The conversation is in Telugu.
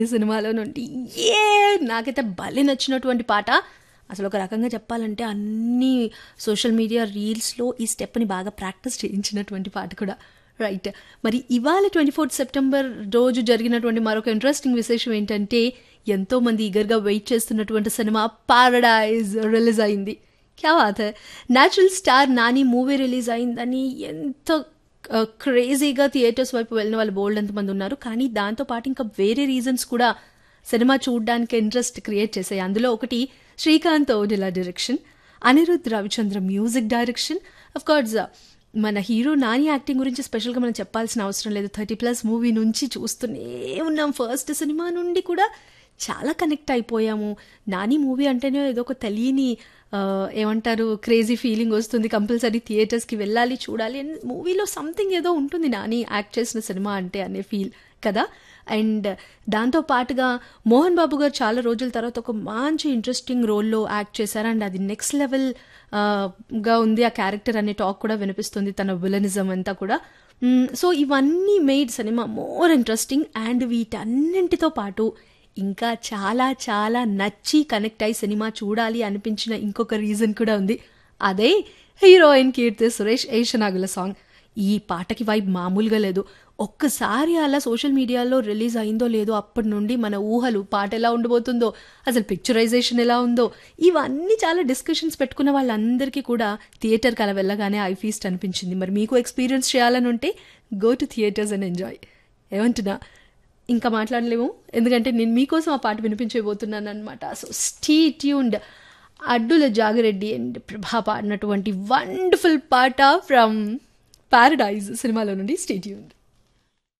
ఈ సినిమాలో నుండి ఏ నాకైతే భలే నచ్చినటువంటి పాట అసలు ఒక రకంగా చెప్పాలంటే అన్ని సోషల్ మీడియా రీల్స్లో ఈ స్టెప్ని బాగా ప్రాక్టీస్ చేయించినటువంటి పాట కూడా రైట్ మరి ఇవాళ ట్వంటీ ఫోర్త్ సెప్టెంబర్ రోజు జరిగినటువంటి మరొక ఇంట్రెస్టింగ్ విశేషం ఏంటంటే ఎంతో మంది ఈగర్గా వెయిట్ చేస్తున్నటువంటి సినిమా పారడైజ్ రిలీజ్ అయింది క్యా బాత్ natural star Nani movie release అయిందని ఎంతో క్రేజీగా థియేటర్స్ వైపు వెళ్ళిన వాళ్ళు బోల్డ్ ఎంతమంది ఉన్నారు కానీ దాంతోపాటు ఇంకా వేరే రీజన్స్ కూడా సినిమా చూడడానికి ఇంట్రెస్ట్ క్రియేట్ చేశాయి అందులో ఒకటి Srikanth Odela direction Anirudh Ravichander music direction of course మన హీరో నాని యాక్టింగ్ గురించి స్పెషల్గా మనం చెప్పాల్సిన అవసరం లేదు థర్టీ ప్లస్ మూవీ నుంచి చూస్తూనే ఉన్నాం ఫస్ట్ సినిమా నుండి కూడా చాలా కనెక్ట్ అయిపోయాము నాని మూవీ అంటేనే ఏదో ఒక తెలియని ఏమంటారు క్రేజీ ఫీలింగ్ వస్తుంది కంపల్సరీ థియేటర్స్కి వెళ్ళాలి చూడాలి అండ్ మూవీలో సంథింగ్ ఏదో ఉంటుంది నాని యాక్ట్ చేసిన సినిమా అంటే అనే ఫీల్ కదా అండ్ దాంతో పాటుగా మోహన్ బాబు గారు చాలా రోజుల తర్వాత ఒక మంచి ఇంట్రెస్టింగ్ రోల్లో యాక్ట్ చేశారు అండ్ అది నెక్స్ట్ లెవెల్ గా ఉంది ఆ క్యారెక్టర్ అనే టాక్ కూడా వినిపిస్తుంది తన విలనిజం అంతా కూడా సో ఇవన్నీ made cinema more interesting and వీటన్నింటితో పాటు ఇంకా చాలా చాలా నచ్చి కనెక్ట్ అయ్యి సినిమా చూడాలి అనిపించిన ఇంకొక రీజన్ కూడా ఉంది అదే హీరోయిన్ కీర్తి సురేష్ ఏషనాగుల సాంగ్ ఈ పాటకి వైబ్ మామూలుగా లేదు ఒక్కసారి అలా సోషల్ మీడియాలో రిలీజ్ అయిందో లేదో అప్పటి నుండి మన ఊహలు పాట ఎలా ఉండబోతుందో అసలు పిక్చరైజేషన్ ఎలా ఉందో ఇవన్నీ చాలా డిస్కషన్స్ పెట్టుకున్న వాళ్ళందరికీ కూడా థియేటర్కి అలా వెళ్ళగానే ఐ ఫీస్ట్ అనిపించింది మరి మీకు ఎక్స్పీరియన్స్ చేయాలని ఉంటే go to theatres and enjoy ఏమంటున్నా ఇంకా మాట్లాడలేము ఎందుకంటే నేను మీకోసం ఆ పాట వినిపించబోతున్నాను అనమాట సో స్టీ ట్యూన్డ్ అడ్డుల జాగరెడ్డి అండ్ ప్రభా పాడినటువంటి వండర్ఫుల్ పాట ఫ్రమ్ పారడైజ్ సినిమాలో నుండి స్టీ ట్యూన్డ్